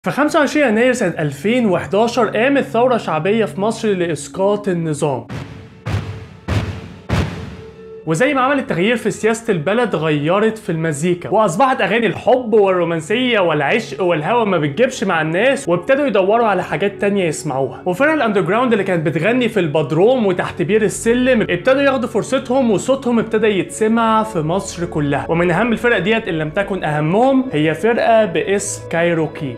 في 25 يناير سنة 2011 قامت ثورة شعبية في مصر لإسقاط النظام وزي ما عملت تغيير في سياسة البلد غيرت في المزيكا وأصبحت أغاني الحب والرومانسية والعشق والهوى ما بتجيبش مع الناس وابتدوا يدوروا على حاجات تانية يسمعوها وفرق الأندر جراوند اللي كانت بتغني في البدروم وتحت بير السلم ابتدوا ياخدوا فرصتهم وصوتهم ابتدى يتسمع في مصر كلها ومن أهم الفرق ديت إن لم تكن أهمهم هي فرقة باسم كايروكي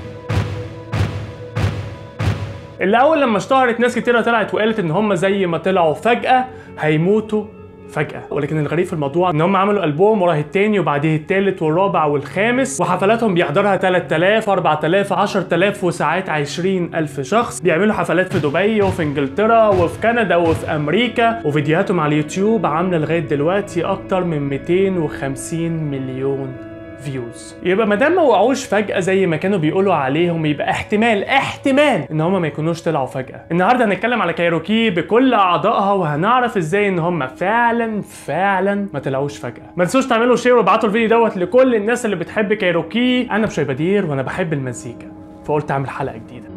اللي اول لما اشتهرت ناس كتيره طلعت وقالت ان هم زي ما طلعوا فجاه هيموتوا فجأة ولكن الغريب في الموضوع ان هم عملوا البوم وراه التاني وبعديه التالت والرابع والخامس وحفلاتهم بيحضرها 3000 4000 10000 وساعات 20000 شخص بيعملوا حفلات في دبي وفي انجلترا وفي كندا وفي امريكا وفيديوهاتهم على اليوتيوب عامله لغايه دلوقتي اكتر من 250 مليون فيوز يبقى ما دام ما وقعوش فجاه زي ما كانوا بيقولوا عليهم يبقى احتمال احتمال ان هم ما يكونوش طلعوا فجاه النهارده هنتكلم على كايروكي بكل اعضائها وهنعرف ازاي ان هم فعلا فعلا ما طلعوش فجاه ما تنسوش تعملوا شير وابعتوا الفيديو دوت لكل الناس اللي بتحب كايروكي انا بشوي بدير وانا بحب المزيكا فقلت اعمل حلقه جديده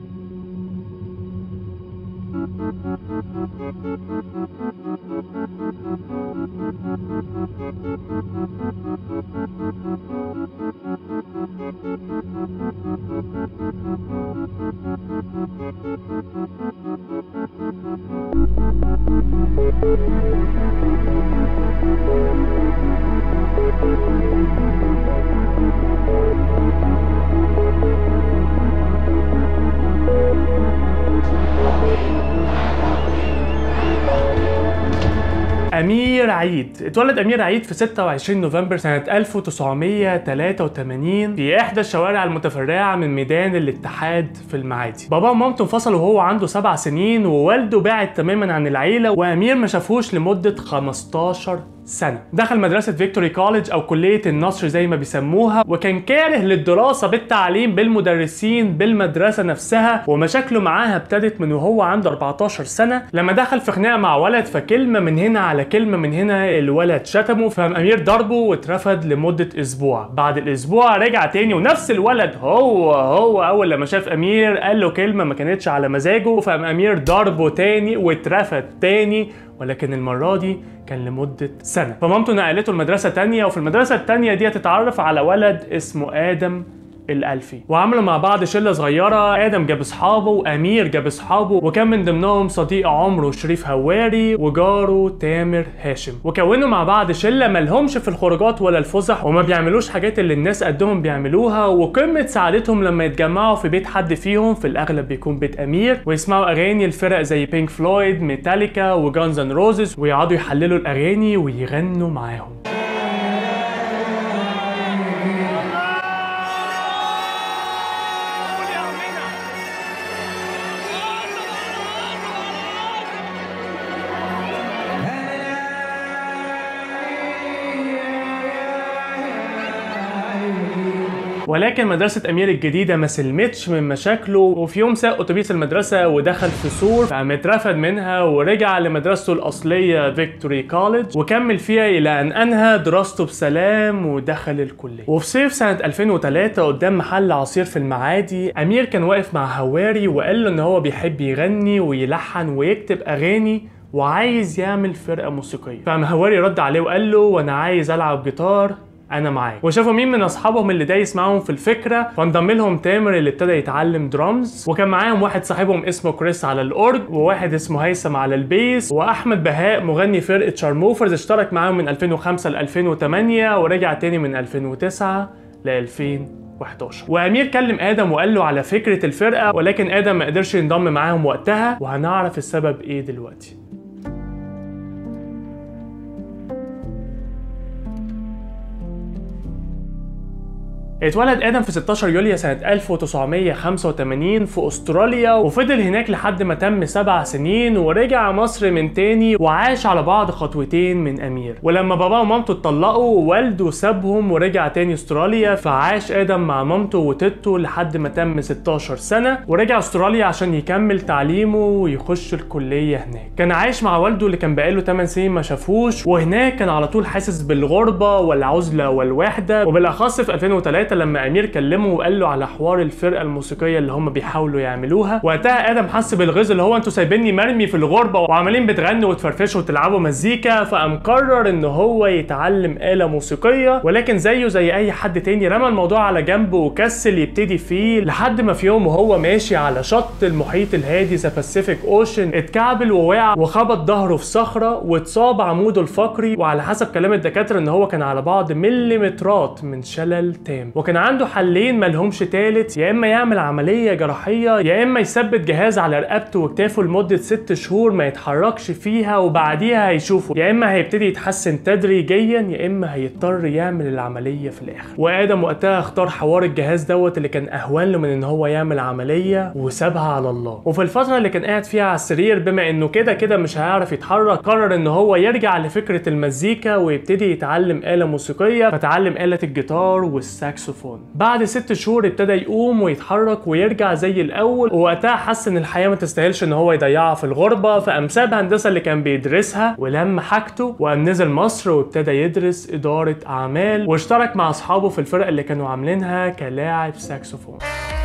أمير عيد اتولد أمير عيد في 26 نوفمبر سنة 1983 في إحدى الشوارع المتفرعة من ميدان الاتحاد في المعادي بابا ومامته انفصلوا وهو عنده سبع سنين ووالده بعد تماما عن العيلة وأمير ما شافوش لمدة 15 سنة دخل مدرسة فيكتوري كوليدج أو كلية النصر زي ما بيسموها وكان كاره للدراسة بالتعليم بالمدرسين بالمدرسة نفسها ومشاكله معاها ابتدت من وهو عنده 14 سنة لما دخل في خناقة مع ولد فكلمة من هنا على كلمة من هنا الولد شتمه فقام أمير ضربه واترفد لمدة أسبوع بعد الأسبوع رجع تاني ونفس الولد هو هو أول لما شاف أمير قال له كلمة ما كانتش على مزاجه فقام أمير ضربه تاني واترفد تاني ولكن المرة دي كان لمدة سنة فمامته نقلته لمدرسة تانية وفي المدرسة التانية دي تتعرف على ولد اسمه آدم الألفي وعملوا مع بعض شلة صغيرة آدم جاب أصحابه وأمير جاب أصحابه وكان من ضمنهم صديق عمره شريف هواري وجاره تامر هاشم وكونوا مع بعض شلة ملهمش في الخروجات ولا الفسح وما بيعملوش حاجات اللي الناس قدهم بيعملوها وقمة سعادتهم لما يتجمعوا في بيت حد فيهم في الأغلب بيكون بيت أمير ويسمعوا أغاني الفرق زي بينك فلويد ميتاليكا وجانز أند روزز ويقعدوا يحللوا الأغاني ويغنوا معاهم ولكن مدرسة أمير الجديدة ما سلمتش من مشاكله وفي يوم ساق أتوبيس المدرسة ودخل في سور فقام اترفد منها ورجع لمدرسته الأصلية فيكتوري كوليدج وكمل فيها إلى أن أنهى دراسته بسلام ودخل الكلية وفي صيف سنة 2003 قدام محل عصير في المعادي أمير كان واقف مع هواري وقال له إن هو بيحب يغني ويلحن ويكتب أغاني وعايز يعمل فرقة موسيقية فقام هواري رد عليه وقال له وأنا عايز ألعب جيتار انا معاك وشافوا مين من اصحابهم اللي دايس معاهم في الفكره فانضم لهم تامر اللي ابتدى يتعلم درامز وكان معاهم واحد صاحبهم اسمه كريس على الاورج وواحد اسمه هيثم على البيس واحمد بهاء مغني فرقه شارموفرز اشترك معاهم من 2005 ل 2008 ورجع تاني من 2009 ل 2011 وامير كلم ادم وقال له على فكره الفرقه ولكن ادم ما قدرش ينضم معاهم وقتها وهنعرف السبب ايه دلوقتي اتولد ادم في 16 يوليو سنة 1985 في استراليا وفضل هناك لحد ما تم سبع سنين ورجع مصر من تاني وعاش على بعد خطوتين من امير ولما باباه ومامته اتطلقوا والده سابهم ورجع تاني استراليا فعاش ادم مع مامته وتيتو لحد ما تم 16 سنة ورجع استراليا عشان يكمل تعليمه ويخش الكلية هناك كان عايش مع والده اللي كان بقاله 8 سنين ما شافوش وهناك كان على طول حاسس بالغربة والعزلة والوحدة وبالاخص في 2003 2003 لما امير كلمه وقال له على حوار الفرقه الموسيقيه اللي هم بيحاولوا يعملوها وقتها ادم حس بالغيظ اللي هو انتوا سايبيني مرمي في الغربه وعمالين بتغنوا وتفرفشوا وتلعبوا مزيكا فقام قرر ان هو يتعلم آلة موسيقيه ولكن زيه زي اي حد تاني رمى الموضوع على جنب وكسل يبتدي فيه لحد ما في يوم وهو ماشي على شط المحيط الهادي ذا باسيفيك اوشن اتكعبل ووقع وخبط ظهره في صخره واتصاب عموده الفقري وعلى حسب كلام الدكاتره ان هو كان على بعد مليمترات من شلل تام وكان عنده حلين ملهمش تالت يا اما يعمل عمليه جراحيه يا اما يثبت جهاز على رقبته وكتافه لمده ست شهور ما يتحركش فيها وبعديها هيشوفه يا اما هيبتدي يتحسن تدريجيا يا اما هيضطر يعمل العمليه في الاخر وادم وقتها اختار حوار الجهاز دوت اللي كان اهون له من ان هو يعمل عمليه وسابها على الله وفي الفتره اللي كان قاعد فيها على السرير بما انه كده كده مش هيعرف يتحرك قرر ان هو يرجع لفكره المزيكا ويبتدي يتعلم آلة موسيقية فتعلم آلة الجيتار والساكسوفون بعد ست شهور ابتدى يقوم ويتحرك ويرجع زي الأول ووقتها حس إن الحياة ما تستاهلش إن هو يضيعها في الغربة فقام ساب هندسة اللي كان بيدرسها ولم حاجته وقام نزل مصر وابتدى يدرس إدارة أعمال واشترك مع أصحابه في الفرق اللي كانوا عاملينها كلاعب ساكسوفون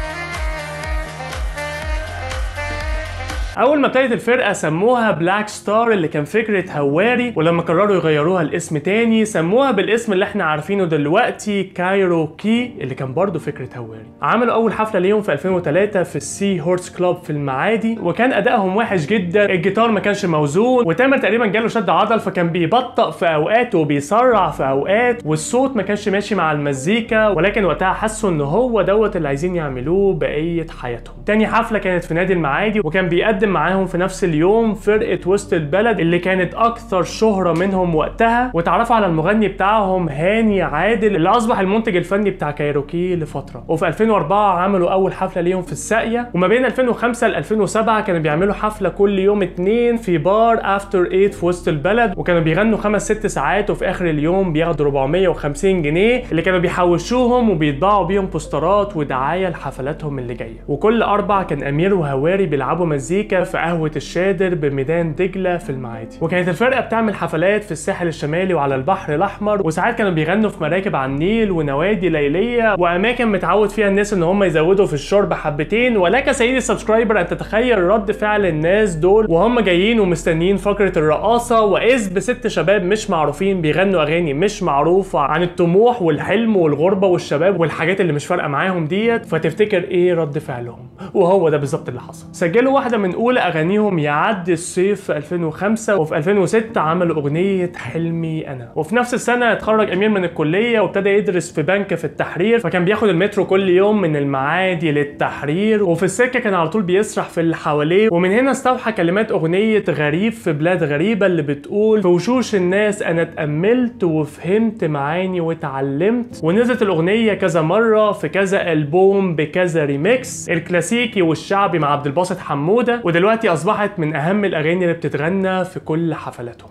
اول ما ابتدت الفرقه سموها بلاك ستار اللي كان فكره هواري ولما قرروا يغيروها لاسم تاني سموها بالاسم اللي احنا عارفينه دلوقتي كايروكي اللي كان برضه فكره هواري عملوا اول حفله ليهم في 2003 في السي هورس كلوب في المعادي وكان ادائهم وحش جدا الجيتار ما كانش موزون وتامر تقريبا جاله شد عضل فكان بيبطأ في اوقات وبيسرع في اوقات والصوت ما كانش ماشي مع المزيكا ولكن وقتها حسوا ان هو دوت اللي عايزين يعملوه بقيه حياتهم تاني حفله كانت في نادي المعادي وكان بيقدم معاهم في نفس اليوم فرقه وسط البلد اللي كانت اكثر شهره منهم وقتها وتعرفوا على المغني بتاعهم هاني عادل اللي اصبح المنتج الفني بتاع كايروكي لفتره وفي 2004 عملوا اول حفله ليهم في الساقيه وما بين 2005 ل 2007 كانوا بيعملوا حفله كل يوم اتنين في بار افتر 8 في وسط البلد وكانوا بيغنوا خمس ست ساعات وفي اخر اليوم بياخدوا 450 جنيه اللي كانوا بيحوشوهم وبيطبعوا بيهم بوسترات ودعايه لحفلاتهم اللي جايه وكل اربع كان امير وهواري بيلعبوا مزيكا في قهوه الشادر بميدان دجله في المعادي وكانت الفرقه بتعمل حفلات في الساحل الشمالي وعلى البحر الاحمر وساعات كانوا بيغنوا في مراكب على النيل ونوادي ليليه واماكن متعود فيها الناس ان هم يزودوا في الشرب حبتين ولك سيدي السبسكرايبر ان تتخيل رد فعل الناس دول وهم جايين ومستنيين فقره الرقاصه واذ بست شباب مش معروفين بيغنوا اغاني مش معروفه عن الطموح والحلم والغربه والشباب والحاجات اللي مش فارقه معاهم ديت فتفتكر ايه رد فعلهم وهو ده بالظبط اللي حصل سجلوا واحده من اولى اغانيهم يعدي الصيف في 2005 وفي 2006 عملوا اغنيه حلمي انا وفي نفس السنه اتخرج امير من الكليه وابتدى يدرس في بنك في التحرير فكان بياخد المترو كل يوم من المعادي للتحرير وفي السكه كان على طول بيسرح في اللي حواليه ومن هنا استوحى كلمات اغنيه غريب في بلاد غريبه اللي بتقول في وشوش الناس انا اتاملت وفهمت معاني واتعلمت ونزلت الاغنيه كذا مره في كذا البوم بكذا ريميكس الكلاسيكي والشعبي مع عبد الباسط حموده ودلوقتي اصبحت من اهم الاغاني اللي بتتغنى في كل حفلاتهم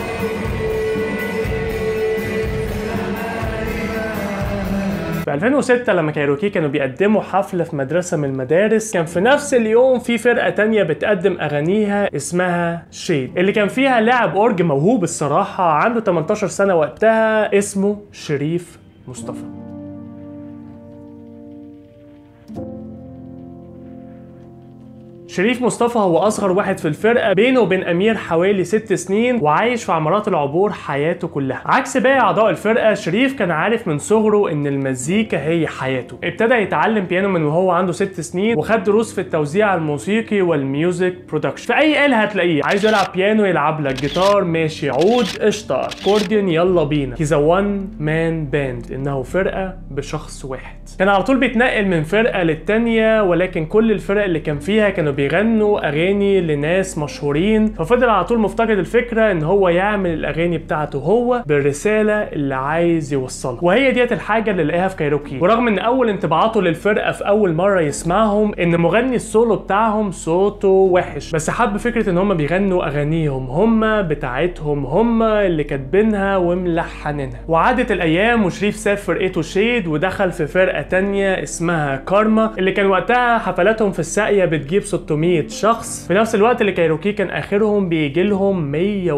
في 2006 لما كايروكي كانوا بيقدموا حفلة في مدرسة من المدارس كان في نفس اليوم في فرقة تانية بتقدم أغانيها اسمها شيد اللي كان فيها لاعب أورج موهوب الصراحة عنده 18 سنة وقتها اسمه شريف مصطفى شريف مصطفى هو اصغر واحد في الفرقه بينه وبين امير حوالي ست سنين وعايش في عمارات العبور حياته كلها عكس باقي اعضاء الفرقه شريف كان عارف من صغره ان المزيكا هي حياته ابتدى يتعلم بيانو من وهو عنده ست سنين وخد دروس في التوزيع الموسيقي والميوزك برودكشن في اي آلة هتلاقيه عايز يلعب بيانو يلعب لك جيتار ماشي عود قشطه اكورديون يلا بينا هيز وان مان باند انه فرقه بشخص واحد كان على طول بيتنقل من فرقه للتانيه ولكن كل الفرق اللي كان فيها كانوا بيغنوا اغاني لناس مشهورين ففضل على طول مفتقد الفكره ان هو يعمل الاغاني بتاعته هو بالرساله اللي عايز يوصلها وهي ديت الحاجه اللي لقاها في كايروكي ورغم ان اول انطباعاته للفرقه في اول مره يسمعهم ان مغني السولو بتاعهم صوته وحش بس حب فكره ان هم بيغنوا اغانيهم هم بتاعتهم هم اللي كاتبينها وملحنينها وعدت الايام وشريف ساب فرقته شيد ودخل في فرقه تانية اسمها كارما اللي كان وقتها حفلاتهم في الساقيه بتجيب 16 300 شخص في نفس الوقت اللي كايروكي كان اخرهم بيجي لهم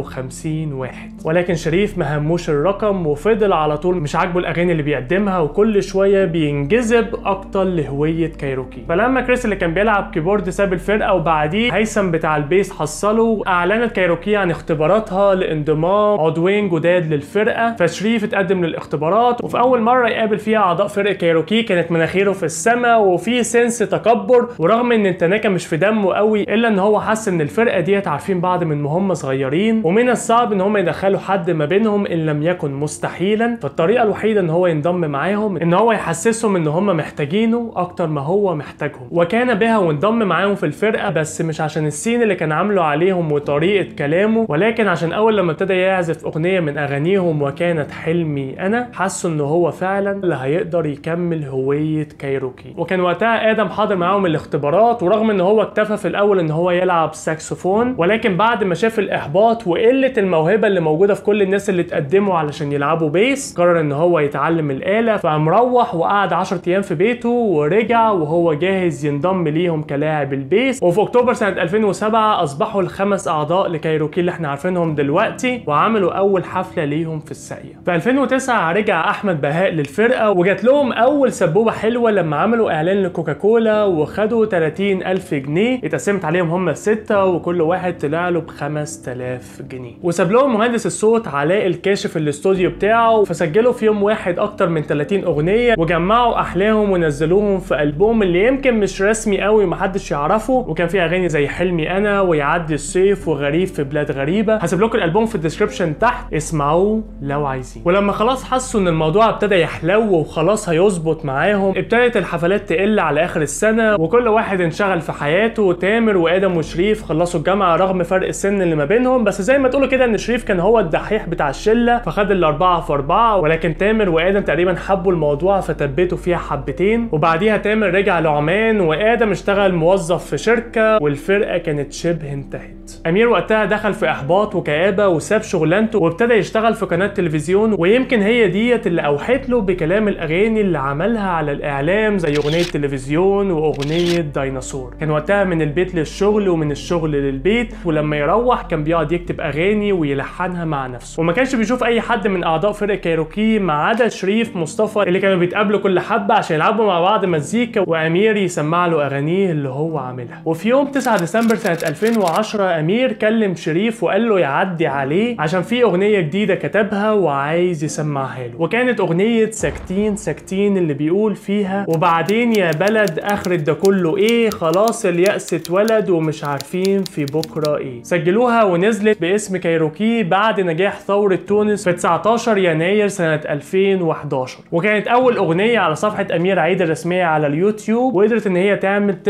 150 واحد ولكن شريف ما هموش الرقم وفضل على طول مش عاجبه الاغاني اللي بيقدمها وكل شويه بينجذب اكتر لهويه كايروكي فلما كريس اللي كان بيلعب كيبورد ساب الفرقه وبعديه هيثم بتاع البيس حصله اعلنت كايروكي عن اختباراتها لانضمام عضوين جداد للفرقه فشريف اتقدم للاختبارات وفي اول مره يقابل فيها اعضاء فرقه كايروكي كانت مناخيره في السماء وفي سنس تكبر ورغم ان التناكه مش في دمه قوي الا ان هو حس ان الفرقه ديت عارفين بعض من هم صغيرين ومن الصعب ان هم يدخلوا حد ما بينهم ان لم يكن مستحيلا فالطريقه الوحيده ان هو ينضم معاهم ان هو يحسسهم ان هم محتاجينه اكتر ما هو محتاجهم وكان بها وانضم معاهم في الفرقه بس مش عشان السين اللي كان عامله عليهم وطريقه كلامه ولكن عشان اول لما ابتدى يعزف اغنيه من اغانيهم وكانت حلمي انا حسوا ان هو فعلا اللي هيقدر يكمل هويه كايروكي وكان وقتها ادم حاضر معاهم الاختبارات ورغم ان هو اكتفى في الاول ان هو يلعب ساكسفون ولكن بعد ما شاف الاحباط وقله الموهبه اللي موجوده في كل الناس اللي اتقدموا علشان يلعبوا بيس قرر ان هو يتعلم الاله فقام روح وقعد 10 ايام في بيته ورجع وهو جاهز ينضم ليهم كلاعب البيس وفي اكتوبر سنه 2007 اصبحوا الخمس اعضاء لكايروكي اللي احنا عارفينهم دلوقتي وعملوا اول حفله ليهم في الساقيه في 2009 رجع احمد بهاء للفرقه وجات لهم اول سبوبه حلوه لما عملوا اعلان لكوكاكولا وخدوا 30 ألف جنيه اتقسمت عليهم هم الستة وكل واحد طلع له ب 5000 جنيه وساب لهم مهندس الصوت علاء الكاشف الاستوديو بتاعه فسجلوا في يوم واحد اكتر من 30 اغنيه وجمعوا احلاهم ونزلوهم في البوم اللي يمكن مش رسمي قوي محدش يعرفه وكان فيه اغاني زي حلمي انا ويعدي الصيف وغريب في بلاد غريبه هسيب لكم الالبوم في الديسكربشن تحت اسمعوه لو عايزين ولما خلاص حسوا ان الموضوع ابتدى يحلو وخلاص هيظبط معاهم ابتدت الحفلات تقل على اخر السنه وكل واحد انشغل في حياته تامر وادم وشريف خلصوا الجامعه رغم فرق السن اللي ما بينهم بس زي ما تقولوا كده ان شريف كان هو الدحيح بتاع الشله فخد الاربعه في اربعه ولكن تامر وادم تقريبا حبوا الموضوع فتبتوا فيها حبتين وبعديها تامر رجع لعمان وادم اشتغل موظف في شركه والفرقه كانت شبه انتهت امير وقتها دخل في احباط وكآبه وساب شغلانته وابتدى يشتغل في قناه تلفزيون ويمكن هي ديت اللي اوحت له بكلام الاغاني اللي عملها على الاعلام زي اغنيه تلفزيون واغنيه ديناصور كان وقتها من البيت للشغل ومن الشغل للبيت ولما يروح كان بيقعد يكتب اغاني ويلحنها مع نفسه وما كانش بيشوف اي حد من اعضاء فرقه كايروكي ما عدا شريف مصطفى اللي كانوا بيتقابلوا كل حبه عشان يلعبوا مع بعض مزيكا وامير يسمع له اغانيه اللي هو عاملها وفي يوم 9 ديسمبر سنه 2010 امير كلم شريف وقال له يعدي عليه عشان في اغنيه جديده كتبها وعايز يسمعها له وكانت اغنيه ساكتين ساكتين اللي بيقول فيها وبعدين يا بلد اخرة ده كله ايه خلاص اليأس اتولد ومش عارفين في بكره ايه سجلوها ونزلت باسم كايروكي بعد نجاح ثوره تونس في 19 يناير سنه 2011 وكانت اول اغنيه على صفحه امير عيد الرسميه على اليوتيوب وقدرت ان هي تعمل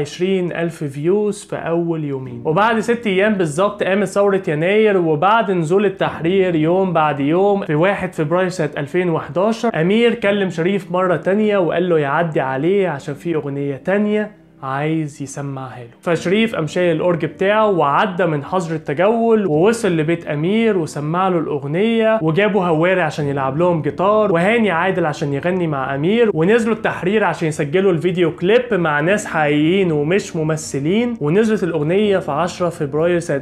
29 الف فيوز في اول يومين وبعد ست ايام بالظبط قامت ثوره يناير وبعد نزول التحرير يوم بعد يوم في 1 فبراير سنه 2011 امير كلم شريف مره تانية وقال له يعدي عليه عشان في اغنيه تانية عايز يسمعها له فشريف قام شايل الاورج بتاعه وعدى من حظر التجول ووصل لبيت امير وسمع له الاغنيه وجابوا هواري عشان يلعب لهم جيتار وهاني عادل عشان يغني مع امير ونزلوا التحرير عشان يسجلوا الفيديو كليب مع ناس حقيقيين ومش ممثلين ونزلت الاغنيه في 10 فبراير سنه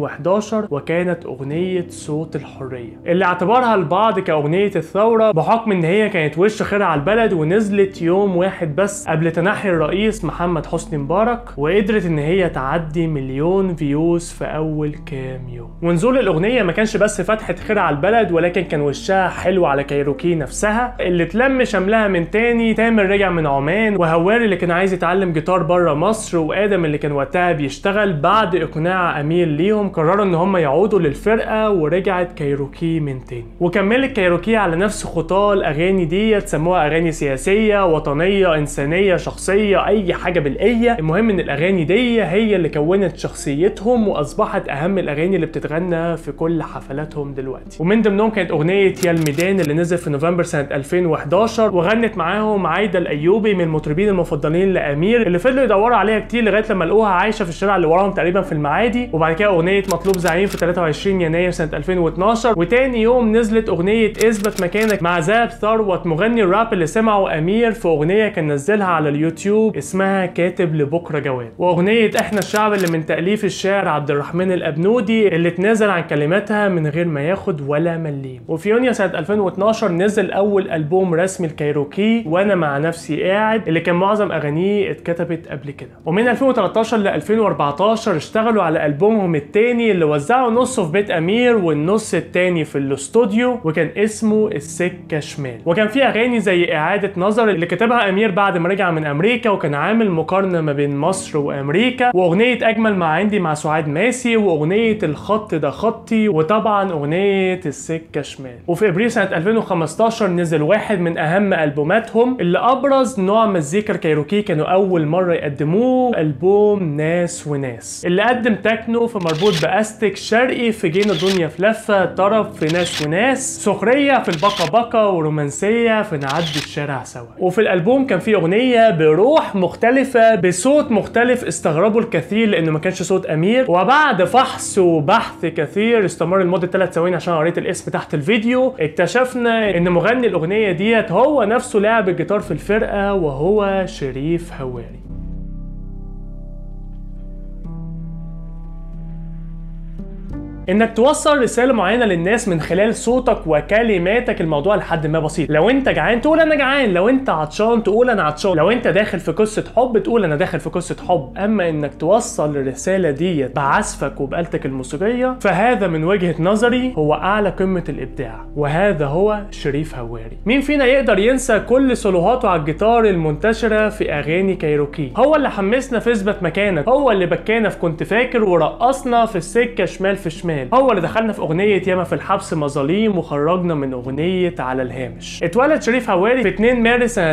2011 وكانت اغنيه صوت الحريه اللي اعتبرها البعض كاغنيه الثوره بحكم ان هي كانت وش خير على البلد ونزلت يوم واحد بس قبل تنحي الرئيس محمد محمد حسني مبارك وقدرت ان هي تعدي مليون فيوز في اول كام يوم ونزول الاغنيه ما كانش بس فتحه خير على البلد ولكن كان وشها حلو على كايروكي نفسها اللي اتلم شملها من تاني تامر رجع من عمان وهواري اللي كان عايز يتعلم جيتار بره مصر وادم اللي كان وقتها بيشتغل بعد اقناع امير ليهم قرروا ان هم يعودوا للفرقه ورجعت كايروكي من تاني وكملت كايروكي على نفس خطاه الاغاني ديت سموها اغاني سياسيه وطنيه انسانيه شخصيه اي حاجه بالقيه المهم ان الاغاني دي هي اللي كونت شخصيتهم واصبحت اهم الاغاني اللي بتتغنى في كل حفلاتهم دلوقتي ومن ضمنهم كانت اغنيه يا الميدان اللي نزل في نوفمبر سنه 2011 وغنت معاهم عايده الايوبي من المطربين المفضلين لامير اللي فضلوا يدوروا عليها كتير لغايه لما لقوها عايشه في الشارع اللي وراهم تقريبا في المعادي وبعد كده اغنيه مطلوب زعيم في 23 يناير سنه 2012 وتاني يوم نزلت اغنيه اثبت مكانك مع زاب ثروت مغني الراب اللي سمعه امير في اغنيه كان نزلها على اليوتيوب اسمها كاتب لبكره جواد واغنيه احنا الشعب اللي من تاليف الشاعر عبد الرحمن الابنودي اللي اتنازل عن كلماتها من غير ما ياخد ولا مليم وفي يونيو سنه 2012 نزل اول البوم رسمي الكايروكي وانا مع نفسي قاعد اللي كان معظم اغانيه اتكتبت قبل كده ومن 2013 ل 2014 اشتغلوا على البومهم التاني اللي وزعوا نصه في بيت امير والنص التاني في الاستوديو وكان اسمه السكه شمال وكان في اغاني زي اعاده نظر اللي كتبها امير بعد ما رجع من امريكا وكان عامل مقارنه ما بين مصر وامريكا واغنيه اجمل ما عندي مع سعاد ماسي واغنيه الخط ده خطي وطبعا اغنيه السكه شمال وفي ابريل سنه 2015 نزل واحد من اهم البوماتهم اللي ابرز نوع مزيكا الكايروكي كانوا اول مره يقدموه البوم ناس وناس اللي قدم تكنو في مربوط باستك شرقي في جينا دنيا في لفه طرب في ناس وناس سخريه في البقا بقا ورومانسيه في نعدي الشارع سوا وفي الالبوم كان في اغنيه بروح مختلفه بصوت مختلف استغربوا الكثير لانه ما كانش صوت امير وبعد فحص وبحث كثير استمر لمده 3 ثواني عشان قريت الاسم تحت الفيديو اكتشفنا ان مغني الاغنيه ديت هو نفسه لاعب الجيتار في الفرقه وهو شريف هواري انك توصل رساله معينه للناس من خلال صوتك وكلماتك الموضوع لحد ما بسيط لو انت جعان تقول انا جعان لو انت عطشان تقول انا عطشان لو انت داخل في قصه حب تقول انا داخل في قصه حب اما انك توصل الرساله ديت بعزفك وبآلتك الموسيقيه فهذا من وجهه نظري هو اعلى قمه الابداع وهذا هو شريف هواري مين فينا يقدر ينسى كل سولوهاته على الجيتار المنتشره في اغاني كايروكي هو اللي حمسنا في اثبت مكانك هو اللي بكانا في كنت فاكر ورقصنا في السكه شمال في شمال هو اللي دخلنا في اغنيه ياما في الحبس مظاليم وخرجنا من اغنيه على الهامش اتولد شريف هواري في 2 مارس سنه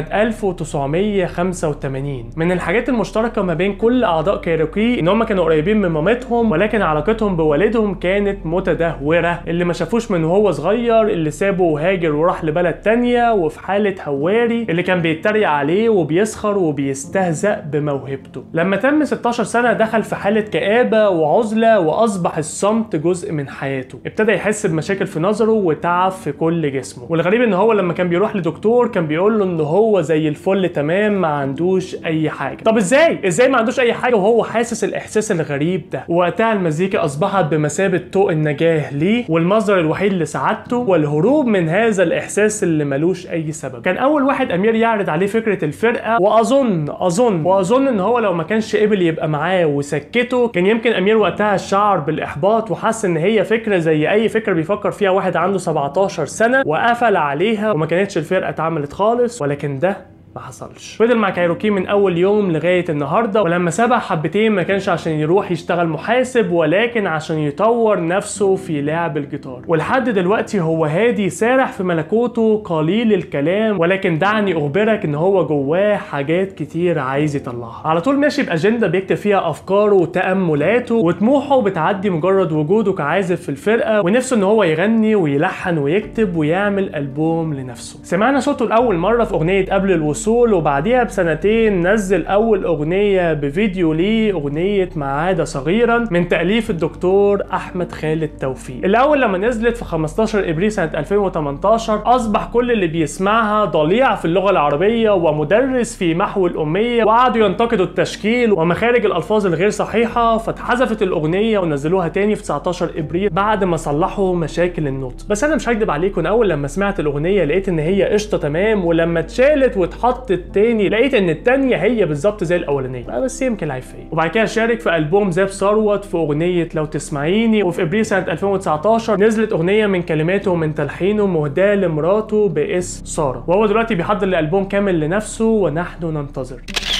1985 من الحاجات المشتركه ما بين كل اعضاء كايروكي ان هم كانوا قريبين من مامتهم ولكن علاقتهم بوالدهم كانت متدهوره اللي ما شافوش من وهو صغير اللي سابه وهاجر وراح لبلد تانية وفي حاله هواري اللي كان بيتريق عليه وبيسخر وبيستهزأ بموهبته لما تم 16 سنه دخل في حاله كآبه وعزله واصبح الصمت جزء جزء من حياته ابتدى يحس بمشاكل في نظره وتعب في كل جسمه والغريب ان هو لما كان بيروح لدكتور كان بيقول له ان هو زي الفل تمام ما عندوش اي حاجه طب ازاي ازاي ما عندوش اي حاجه وهو حاسس الاحساس الغريب ده وقتها المزيكا اصبحت بمثابه طوق النجاه ليه والمصدر الوحيد لسعادته والهروب من هذا الاحساس اللي ملوش اي سبب كان اول واحد امير يعرض عليه فكره الفرقه واظن اظن واظن ان هو لو ما كانش قبل يبقى معاه وسكته كان يمكن امير وقتها شعر بالاحباط وحس ان هي فكره زي اي فكره بيفكر فيها واحد عنده 17 سنه وقفل عليها وما كانتش الفرقه اتعملت خالص ولكن ده ما حصلش فضل مع كايروكي من اول يوم لغايه النهارده ولما سابها حبتين ما كانش عشان يروح يشتغل محاسب ولكن عشان يطور نفسه في لعب الجيتار ولحد دلوقتي هو هادي سارح في ملكوته قليل الكلام ولكن دعني اخبرك ان هو جواه حاجات كتير عايز يطلعها على طول ماشي باجنده بيكتب فيها افكاره وتاملاته وطموحه بتعدي مجرد وجوده كعازف في الفرقه ونفسه ان هو يغني ويلحن ويكتب ويعمل البوم لنفسه سمعنا صوته لاول مره في اغنيه قبل الوصول الوصول وبعديها بسنتين نزل اول اغنيه بفيديو ليه اغنيه ما عاد صغيرا من تاليف الدكتور احمد خالد توفيق الاول لما نزلت في 15 ابريل سنه 2018 اصبح كل اللي بيسمعها ضليع في اللغه العربيه ومدرس في محو الاميه وقعدوا ينتقدوا التشكيل ومخارج الالفاظ الغير صحيحه فاتحذفت الاغنيه ونزلوها تاني في 19 ابريل بعد ما صلحوا مشاكل النطق بس انا مش هكدب عليكم انا اول لما سمعت الاغنيه لقيت ان هي قشطه تمام ولما اتشالت واتحط التاني لقيت ان التانية هي بالظبط زي الاولانيه بس يمكن العيفيه وبعد كده شارك في البوم زاب ثروت في اغنيه لو تسمعيني وفي ابريل سنه 2019 نزلت اغنيه من كلماته ومن تلحينه مهداه لمراته باسم ساره وهو دلوقتي بيحضر لالبوم كامل لنفسه ونحن ننتظر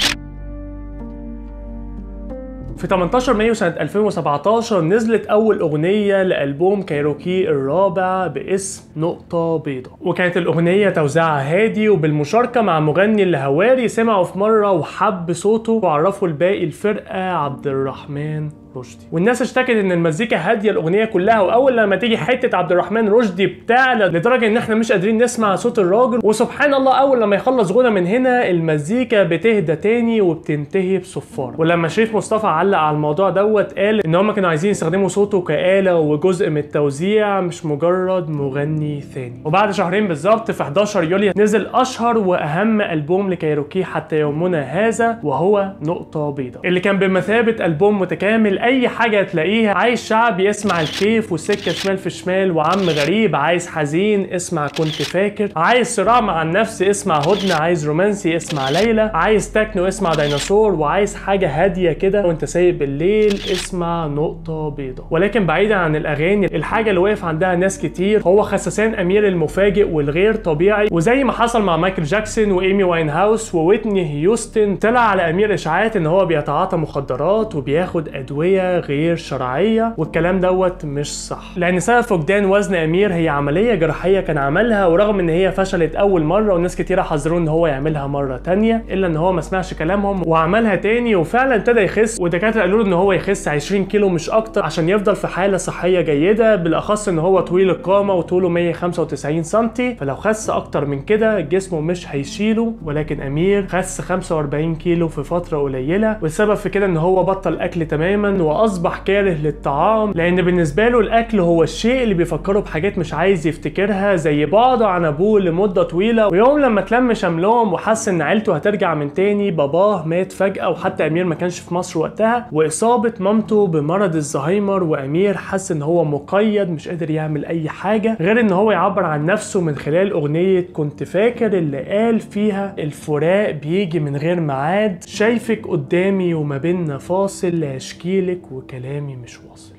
في 18 مايو سنة 2017 نزلت أول أغنية لألبوم كايروكي الرابع باسم نقطة بيضاء وكانت الأغنية توزيعها هادي وبالمشاركة مع مغني الهواري سمعوا في مرة وحب صوته وعرفوا الباقي الفرقة عبد الرحمن رشدي والناس اشتكت ان المزيكا هاديه الاغنيه كلها واول لما تيجي حته عبد الرحمن رشدي بتعلى لدرجه ان احنا مش قادرين نسمع صوت الراجل وسبحان الله اول لما يخلص غنى من هنا المزيكا بتهدى تاني وبتنتهي بصفار ولما شريف مصطفى علق على الموضوع دوت قال ان هم كانوا عايزين يستخدموا صوته كآلة وجزء من التوزيع مش مجرد مغني ثاني وبعد شهرين بالظبط في 11 يوليو نزل اشهر واهم البوم لكايروكي حتى يومنا هذا وهو نقطة بيضاء اللي كان بمثابة البوم متكامل اي حاجة تلاقيها عايز شعب يسمع الكيف والسكة شمال في شمال وعم غريب عايز حزين اسمع كنت فاكر عايز صراع مع النفس اسمع هدنة عايز رومانسي اسمع ليلى عايز تكنو اسمع ديناصور وعايز حاجة هادية كده وانت سايق بالليل اسمع نقطة بيضاء ولكن بعيدا عن الاغاني الحاجة اللي وقف عندها ناس كتير هو خسسان امير المفاجئ والغير طبيعي وزي ما حصل مع مايكل جاكسون وايمي واين هاوس وويتني هيوستن طلع على امير اشاعات ان هو بيتعاطى مخدرات وبياخد ادويه غير شرعيه والكلام دوت مش صح لان سبب فقدان وزن امير هي عمليه جراحيه كان عملها ورغم ان هي فشلت اول مره وناس كتيره حذروه ان هو يعملها مره تانية الا ان هو ما سمعش كلامهم وعملها تاني وفعلا ابتدى يخس والدكاتره قالوا له ان هو يخس 20 كيلو مش اكتر عشان يفضل في حاله صحيه جيده بالاخص ان هو طويل القامه وطوله 195 سم فلو خس اكتر من كده جسمه مش هيشيله ولكن امير خس 45 كيلو في فتره قليله والسبب في كده ان هو بطل اكل تماما واصبح كاره للطعام لان بالنسبه له الاكل هو الشيء اللي بيفكره بحاجات مش عايز يفتكرها زي بعده عن ابوه لمده طويله ويوم لما اتلم شملهم وحس ان عيلته هترجع من تاني باباه مات فجاه وحتى امير ما كانش في مصر وقتها واصابه مامته بمرض الزهايمر وامير حس ان هو مقيد مش قادر يعمل اي حاجه غير ان هو يعبر عن نفسه من خلال اغنيه كنت فاكر اللي قال فيها الفراق بيجي من غير ميعاد شايفك قدامي وما بينا فاصل اشكيلك وكلامي مش واصل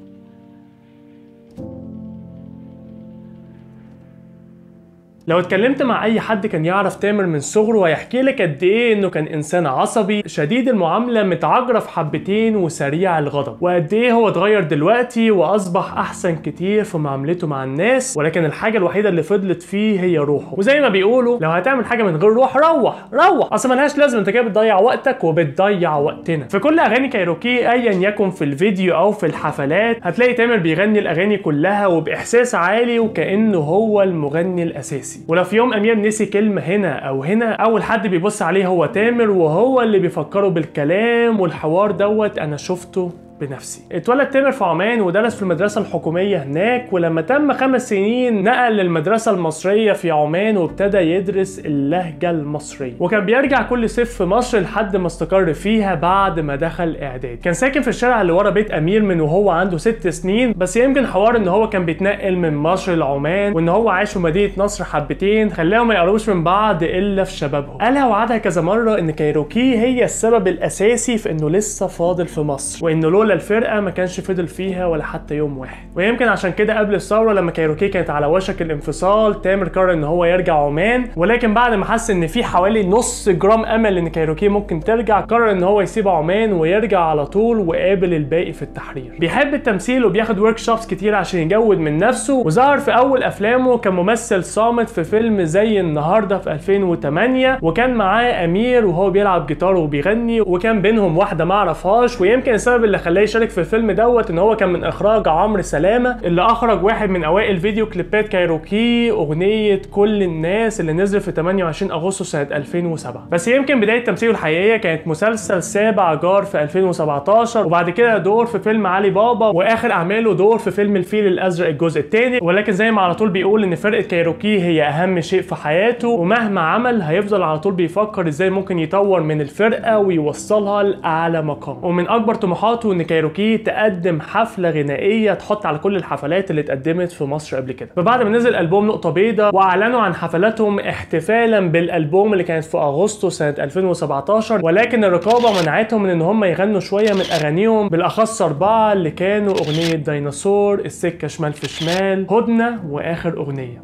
لو اتكلمت مع اي حد كان يعرف تامر من صغره هيحكي لك قد ايه انه كان انسان عصبي شديد المعامله متعجرف حبتين وسريع الغضب وقد ايه هو اتغير دلوقتي واصبح احسن كتير في معاملته مع الناس ولكن الحاجه الوحيده اللي فضلت فيه هي روحه وزي ما بيقولوا لو هتعمل حاجه من غير روح روح روح اصل ملهاش لازمه انت كده بتضيع وقتك وبتضيع وقتنا في كل اغاني كايروكي ايا يكن في الفيديو او في الحفلات هتلاقي تامر بيغني الاغاني كلها وباحساس عالي وكانه هو المغني الاساسي ولو في يوم امير نسي كلمه هنا او هنا اول حد بيبص عليه هو تامر وهو اللي بيفكره بالكلام والحوار دوت انا شفته بنفسي اتولد تامر في عمان ودرس في المدرسة الحكومية هناك ولما تم خمس سنين نقل للمدرسة المصرية في عمان وابتدى يدرس اللهجة المصرية وكان بيرجع كل صيف في مصر لحد ما استقر فيها بعد ما دخل اعداد كان ساكن في الشارع اللي ورا بيت امير من وهو عنده ست سنين بس يمكن حوار ان هو كان بيتنقل من مصر لعمان وان هو عايش في مدينة نصر حبتين خلاهم ما يقربوش من بعض الا في شبابهم قالها وعدها كذا مرة ان كايروكي هي السبب الاساسي في انه لسه فاضل في مصر وانه لولا الفرقه ما كانش فضل فيها ولا حتى يوم واحد ويمكن عشان كده قبل الثوره لما كايروكي كانت على وشك الانفصال تامر قرر ان هو يرجع عمان ولكن بعد ما حس ان في حوالي نص جرام امل ان كايروكي ممكن ترجع قرر ان هو يسيب عمان ويرجع على طول وقابل الباقي في التحرير بيحب التمثيل وبياخد ورك شوبس كتير عشان يجود من نفسه وظهر في اول افلامه كممثل صامت في فيلم زي النهارده في 2008 وكان معاه امير وهو بيلعب جيتار وبيغني وكان بينهم واحده ما اعرفهاش ويمكن السبب اللي خلاه يشارك في الفيلم دوت ان هو كان من اخراج عمرو سلامه اللي اخرج واحد من اوائل فيديو كليبات كايروكي اغنيه كل الناس اللي نزل في 28 اغسطس سنه 2007 بس يمكن بدايه تمثيله الحقيقيه كانت مسلسل سابع جار في 2017 وبعد كده دور في فيلم علي بابا واخر اعماله دور في فيلم الفيل الازرق الجزء الثاني ولكن زي ما على طول بيقول ان فرقه كايروكي هي اهم شيء في حياته ومهما عمل هيفضل على طول بيفكر ازاي ممكن يطور من الفرقه ويوصلها لاعلى مقام ومن اكبر طموحاته ان كايروكي تقدم حفله غنائيه تحط على كل الحفلات اللي اتقدمت في مصر قبل كده فبعد ما نزل البوم نقطه بيضاء واعلنوا عن حفلاتهم احتفالا بالالبوم اللي كانت في اغسطس سنه 2017 ولكن الرقابه منعتهم من ان هم يغنوا شويه من اغانيهم بالاخص اربعه اللي كانوا اغنيه ديناصور السكه شمال في شمال هدنه واخر اغنيه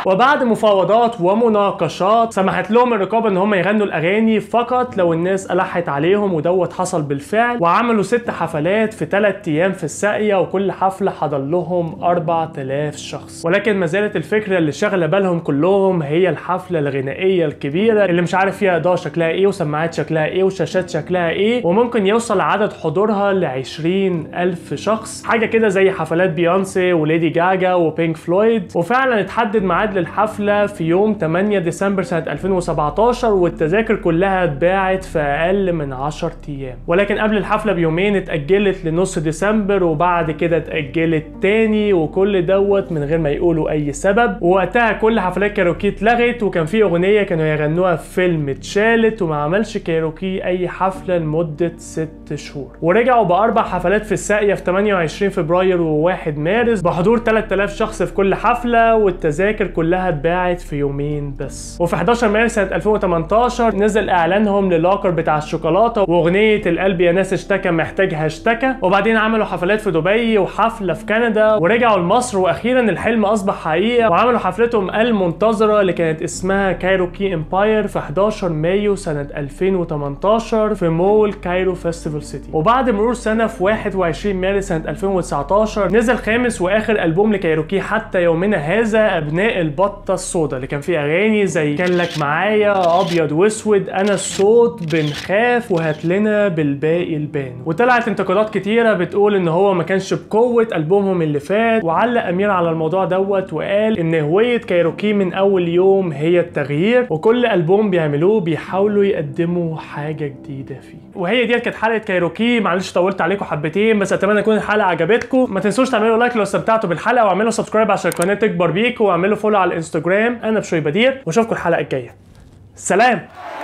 وبعد مفاوضات ومناقشات سمحت لهم الرقابه ان هم يغنوا الاغاني فقط لو الناس الحت عليهم ودوت حصل بالفعل وعملوا ست حفلات في ثلاث ايام في الساقيه وكل حفله حضر لهم 4000 شخص ولكن ما زالت الفكره اللي شغله بالهم كلهم هي الحفله الغنائيه الكبيره اللي مش عارف فيها اضاءه شكلها ايه وسماعات شكلها ايه وشاشات شكلها ايه وممكن يوصل عدد حضورها ل 20000 شخص حاجه كده زي حفلات بيونسي وليدي جاجا وبينك فلويد وفعلا اتحدد ميعاد للحفله في يوم 8 ديسمبر سنه 2017 والتذاكر كلها اتباعت في اقل من 10 ايام ولكن قبل الحفله بيومين اتاجلت لنص ديسمبر وبعد كده اتاجلت تاني وكل دوت من غير ما يقولوا اي سبب ووقتها كل حفلات كاروكي اتلغت وكان في اغنيه كانوا يغنوها في فيلم اتشالت وما عملش كاروكي اي حفله لمده ست شهور ورجعوا باربع حفلات في الساقيه في 28 فبراير و1 مارس بحضور 3000 شخص في كل حفله والتذاكر كلها اتباعت في يومين بس وفي 11 مارس سنه 2018 نزل اعلانهم للاكر بتاع الشوكولاته واغنيه القلب يا ناس اشتكى محتاجها اشتكى وبعدين عملوا حفلات في دبي وحفله في كندا ورجعوا لمصر واخيرا الحلم اصبح حقيقه وعملوا حفلتهم المنتظره اللي كانت اسمها كايروكي امباير في 11 مايو سنه 2018 في مول كايرو فيستيفال سيتي وبعد مرور سنه في 21 مارس سنه 2019 نزل خامس واخر البوم لكايروكي حتى يومنا هذا ابناء البطه السوداء اللي كان فيه اغاني زي كان لك معايا ابيض واسود انا الصوت بنخاف وهات لنا بالباقي البان وطلعت انتقادات كتيره بتقول ان هو ما كانش بقوه البومهم اللي فات وعلق امير على الموضوع دوت وقال ان هويه كايروكي من اول يوم هي التغيير وكل البوم بيعملوه بيحاولوا يقدموا حاجه جديده فيه وهي دي كانت حلقه كايروكي معلش طولت عليكم حبتين بس اتمنى تكون الحلقه عجبتكم ما تنسوش تعملوا لايك لو استمتعتوا بالحلقه واعملوا سبسكرايب عشان القناه تكبر بيكم واعملوا فولو على الانستجرام انا بشوي بدير واشوفكم الحلقه الجايه سلام